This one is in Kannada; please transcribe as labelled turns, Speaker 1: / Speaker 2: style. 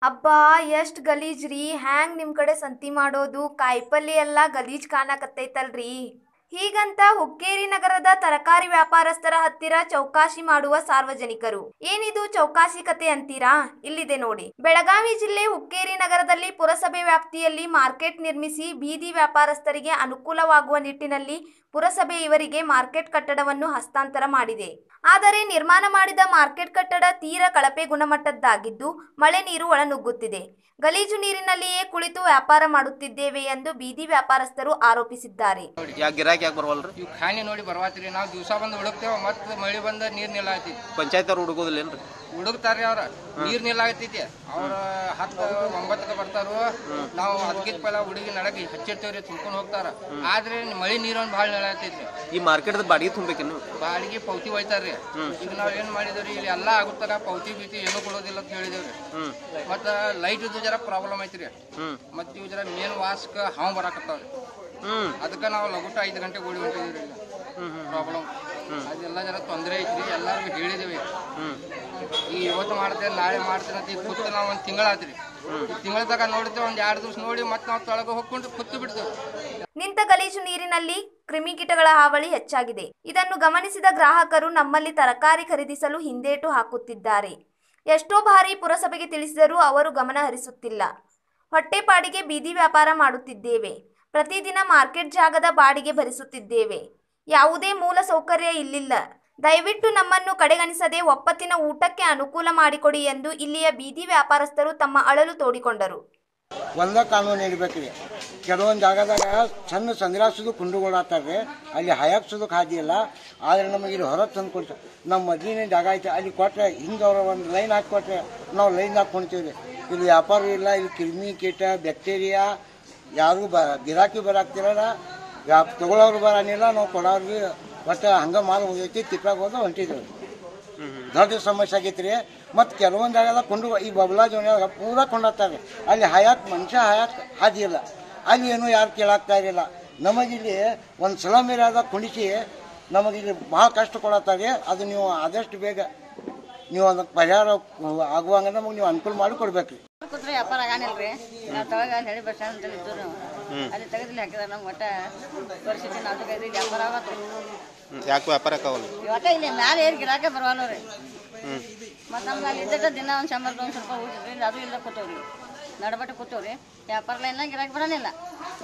Speaker 1: ಅಬ್ಬಾ ಎಷ್ಟ್ ಗಲೀಜ್ರಿ ಹ್ಯಾಂಗ್ ನಿಮ್ ಕಡೆ ಸಂತಿ ಮಾಡೋದು ಕಾಯಿಪಲ್ಲೆ ಎಲ್ಲ ಗಲೀಜ್ ಕಾಣಕತ್ತೈತಲ್ರಿ ಹೀಗಂತ ಹುಕ್ಕೇರಿ ನಗರದ ತರಕಾರಿ ವ್ಯಾಪಾರಸ್ಥರ ಹತ್ತಿರ ಚೌಕಾಶಿ ಮಾಡುವ ಸಾರ್ವಜನಿಕರು ಏನಿದು ಚೌಕಾಶಿ ಕತೆ ಅಂತೀರಾ ಇಲ್ಲಿದೆ ನೋಡಿ ಬೆಳಗಾವಿ ಜಿಲ್ಲೆ ಹುಕ್ಕೇರಿ ನಗರದಲ್ಲಿ ಪುರಸಭೆ ವ್ಯಾಪ್ತಿಯಲ್ಲಿ ಮಾರ್ಕೆಟ್ ನಿರ್ಮಿಸಿ ಬೀದಿ ವ್ಯಾಪಾರಸ್ಥರಿಗೆ ಅನುಕೂಲವಾಗುವ ನಿಟ್ಟಿನಲ್ಲಿ ಪುರಸಭೆ ಇವರಿಗೆ ಮಾರ್ಕೆಟ್ ಕಟ್ಟಡವನ್ನು ಹಸ್ತಾಂತರ ಮಾಡಿದೆ ಆದರೆ ನಿರ್ಮಾಣ ಮಾಡಿದ ಮಾರ್ಕೆಟ್ ಕಟ್ಟಡ ತೀರ ಕಳಪೆ ಗುಣಮಟ್ಟದ್ದಾಗಿದ್ದು ಮಳೆ ನೀರು ಒಳನುಗ್ಗುತ್ತಿದೆ ಗಲೀಜು ನೀರಿನಲ್ಲಿಯೇ ಕುಳಿತು ವ್ಯಾಪಾರ ಮಾಡುತ್ತಿದ್ದೇವೆ ಎಂದು ಬೀದಿ ವ್ಯಾಪಾರಸ್ಥರು ಆರೋಪಿಸಿದ್ದಾರೆ
Speaker 2: ಯಾಕೆ ಗಿರಾಕಿ ಯಾಕೆ ಬರವಲ್ರಿ
Speaker 3: ಇವ್ ಖಾನಿ ನೋಡಿ ಬರ್ವಾತ್ರಿ ನಾವು ದಿವಸ ಬಂದು ಹುಡುಕ್ತೇವ ಮತ್ತೆ ಮಳೆ ಬಂದ ನೀರ್ ನಿಲ್ಲಾಗ್ತೈತಿ
Speaker 2: ಪಂಚಾಯತ್ ಅವ್ರು ಹುಡುಗೋದಿಲ್ಲೇನ್ರಿ
Speaker 3: ಹುಡುಕ್ತಾರ್ರಿ ಅವ್ರ ನೀರ್ ನಿಲ್ಲಾಗತೈತಿ ಅವ್ರ ಹತ್ತು ಒಂಬತ್ತಕ್ಕೆ ಬರ್ತಾರು ನಾವು ಅದಕ್ಕಿಂತ ಪೈಲ ಹುಡುಗಿ ನಡಗಿ ಹಚ್ಚಿರ್ತೇವ್ರಿ ತುಂಬ್ಕೊಂಡು ಹೋಗ್ತಾರ ಆದ್ರೆ ಮಳೆ ನೀರೊಂದು ಭಾಳ ನಿಲ್ಲಾಗತೈತ್ರಿ
Speaker 2: ಈ ಮಾರ್ಕೆಟ್ ಬಾಡಿಗೆ ತುಂಬೇಕಿನ್ನು
Speaker 3: ಬಾಡಿಗೆ ಪೌತಿ ಒಯ್ತಾರ್ರಿ ಈಗ ನಾವ್ ಏನ್ ಮಾಡಿದೇವ್ರಿ ಇಲ್ಲಿ ಎಲ್ಲಾ ಆಗುತ್ತಾರ ಪೌತಿ ಬೀತಿ ಏನೂ ಕೊಡೋದಿಲ್ಲ ಅಂತ ಹೇಳಿದೇವ್ರಿ
Speaker 2: ಹ್ಮ್
Speaker 3: ಮತ್ತ ಲೈಟ್ ಇದು ಜರ ಪ್ರಾಬ್ಲಮ್ ಐತ್ರಿ
Speaker 2: ಹ್ಮ್
Speaker 3: ಮತ್ ಇವ್ ಜರ ಮೇನ್ ವಾಸ್ಕ ಹಾವು ಬರಾಕತ್ತಾವ್ರಿ
Speaker 2: ಹ್ಮ್
Speaker 3: ಅದಕ್ಕೆ ನಾವು ಲಗುಟ ಐದು ಗಂಟೆಗೆ ಓಡಿ ಹೊಂಟಿದ್ರಿ ಪ್ರಾಬ್ಲಮ್ ಅದೆಲ್ಲ ಜರ ತೊಂದರೆ ಐತ್ರಿ ಎಲ್ಲರಿಗೂ ಹೇಳಿದೇವಿ
Speaker 2: ಹ್ಮ್
Speaker 3: ಈ ಇವತ್ತು ಮಾಡ್ತೇವೆ ನಾಳೆ ಮಾಡ್ತೇನೆ ಅಂತ ಈಗ ಕೂತು ನಾವು ಒಂದು ತಿಂಗಳಾತ್ರಿ ಈ ತಿಂಗಳದಾಗ ನೋಡಿದ್ದೇವೆ ಒಂದು ಎರಡು ದಿವಸ ನೋಡಿ ಮತ್ತೆ ನಾವು ತೊಳಗೆ ಹೋಗ್ಕೊಂಡು ಕೂತು ಬಿಡ್ತೇವೆ
Speaker 1: ನಿಂತ ಗಲೀಜು ನೀರಿನಲ್ಲಿ ಕ್ರಿಮಿಕೀಟಗಳ ಹಾವಳಿ ಹೆಚ್ಚಾಗಿದೆ ಇದನ್ನು ಗಮನಿಸಿದ ಗ್ರಾಹಕರು ನಮ್ಮಲ್ಲಿ ತರಕಾರಿ ಖರೀದಿಸಲು ಹಿಂದೇಟು ಹಾಕುತ್ತಿದ್ದಾರೆ ಎಷ್ಟೋ ಬಾರಿ ಪುರಸಭೆಗೆ ತಿಳಿಸಿದರೂ ಅವರು ಗಮನ ಹರಿಸುತ್ತಿಲ್ಲ ಹೊಟ್ಟೆಪಾಡಿಗೆ ಬೀದಿ ವ್ಯಾಪಾರ ಮಾಡುತ್ತಿದ್ದೇವೆ ಪ್ರತಿದಿನ ಮಾರ್ಕೆಟ್ ಜಾಗದ ಬಾಡಿಗೆ ಭರಿಸುತ್ತಿದ್ದೇವೆ ಯಾವುದೇ ಮೂಲ ಸೌಕರ್ಯ ಇಲ್ಲಿಲ್ಲ ದಯವಿಟ್ಟು ನಮ್ಮನ್ನು ಕಡೆಗಣಿಸದೆ ಒಪ್ಪತ್ತಿನ ಊಟಕ್ಕೆ ಅನುಕೂಲ ಮಾಡಿಕೊಡಿ ಎಂದು ಇಲ್ಲಿಯ ಬೀದಿ ವ್ಯಾಪಾರಸ್ಥರು ತಮ್ಮ ಅಳಲು ತೋಡಿಕೊಂಡರು
Speaker 4: ಒಂದ ಕಾನೂನು ಇರ್ಬೇಕ್ರಿ ಕೆಲವೊಂದು ಜಾಗದಾಗ ಸಣ್ಣ ಸಂಗ್ರಾಸದು ಕುಂಡುಗಳಾಗ್ತಾರ್ರಿ ಅಲ್ಲಿ ಹಯಾಕ್ಸೋದಕ್ಕೆ ಹಾದಿಲ್ಲ ಆದ್ರೆ ನಮಗೆ ಇಲ್ಲಿ ಹೊರಗೆ ತಂದು ಕೊಡ್ತಾರೆ ನಮ್ಮ ಮದ್ಲಿನ ಜಾಗ ಐತೆ ಅಲ್ಲಿ ಕೊಟ್ಟರೆ ಹಿಂಗೆ ಅವ್ರ ಒಂದು ಲೈನ್ ಹಾಕಿ ಕೊಟ್ಟರೆ ನಾವು ಲೈನ್ ಹಾಕ್ಕೊಂತೀವಿ ಇಲ್ಲಿ ವ್ಯಾಪಾರ ಇಲ್ಲ ಇಲ್ಲಿ ಕ್ರಿಮಿ ಕೀಟ ಬ್ಯಾಕ್ಟೀರಿಯಾ ಯಾರು ಬ ಗಿರಾಕಿ ಬರಾಕ್ತಿರಲ್ಲ ವ್ಯಾಪ್ ತಗೊಳ್ಳೋರು ಬರಾನಿಲ್ಲ ನಾವು ಕೊಡೋರ್ಗೆ ಒಟ್ಟು ಹಂಗೆ ಮಾಲ್ ಹೋಗೈತಿ ತಿಪ್ಪಾಗ ಹೋದ ಹೊಂಟಿದ್ದೀವಿ ದೊಡ್ಡ ಸಮಸ್ಯೆ ಆಗೈತ್ರಿ ಮತ್ತು ಕೆಲವೊಂದು ಜಾಗದ ಕೊಂಡು ಈ ಬಬಲಾ ಜೋನ್ಯಾಗ ಪೂರಾ ಕೊಂಡೋಗ್ತಾರೆ ಅಲ್ಲಿ ಹಯಾಕ್ ಮನುಷ್ಯ ಹಯಾಕ್ ಹಾದಿ ಇಲ್ಲ ಅಲ್ಲಿ ಏನು ಯಾರು ಕೇಳಾಗ್ತಾ ಇರಲಿಲ್ಲ ನಮಗಿಲ್ಲಿ ಒಂದು ಸ್ಲಮ್ ಏರಿಯಾದಾಗ ಕುಣಿಸಿ ನಮಗಿಲ್ಲಿ ಭಾಳ ಕಷ್ಟ ಕೊಡತ್ತಾರೆ ಅದು ನೀವು ಆದಷ್ಟು ಬೇಗ ನೀವು ಅದಕ್ಕೆ ಪರಿಹಾರ ಆಗುವಂಗ ನಮಗೆ ನೀವು ಅನುಕೂಲ ಮಾಡಿ ಕೊಡ್ಬೇಕ್ರಿ
Speaker 5: ಕೂತ್ರೆ ವ್ಯಾಪಾರ ಆಗಾನಿಲ್ರಿ ನಾವು ತಳಗ ಅಲ್ಲಿ ಹಳಿ ಬಸ್ ಸ್ಟ್ಯಾಂಡ್ ಅಂತ ಇದ್ದು ನಾವು ಅಲ್ಲಿ ತೆಗೆದಿಲ್ಲ ಹಾಕಿದಾರೆ ನಮ್ಗೆ ಒಟ್ಟ ಪರಿಸ್ಥಿತಿ ನಾಜೂಕ್ ಐತಿ ವ್ಯಾಪಾರ ಆಗತ್ತು
Speaker 2: ಯಾಕೆ ವ್ಯಾಪಾರ ಆಕಾವಲ್ಲ
Speaker 5: ಒಟ್ಟ ಇಲ್ಲಿ ಮ್ಯಾಲೆ ಏರ್ ಗಿರಾಕೆ ಬರವಲ್ಲ ರೀ ಮತ್ತು ನಮ್ಗೆ ಅಲ್ಲಿ ಇದ್ದ ದಿನ ಒಂದು ಶಂಬರ್ ಒಂದು ಸ್ವಲ್ಪ ಹೋಗಿದ್ರಿ ಅದು ಇಲ್ಲ ಕೂತವ್ರಿ ನಡಬಟ್ಟೆ ಕೂತವ್ರಿ ವ್ಯಾಪಾರ ಲೈನ್ದಾಗ ಗಿರಾಕಿ ಬರೋನಿಲ್ಲ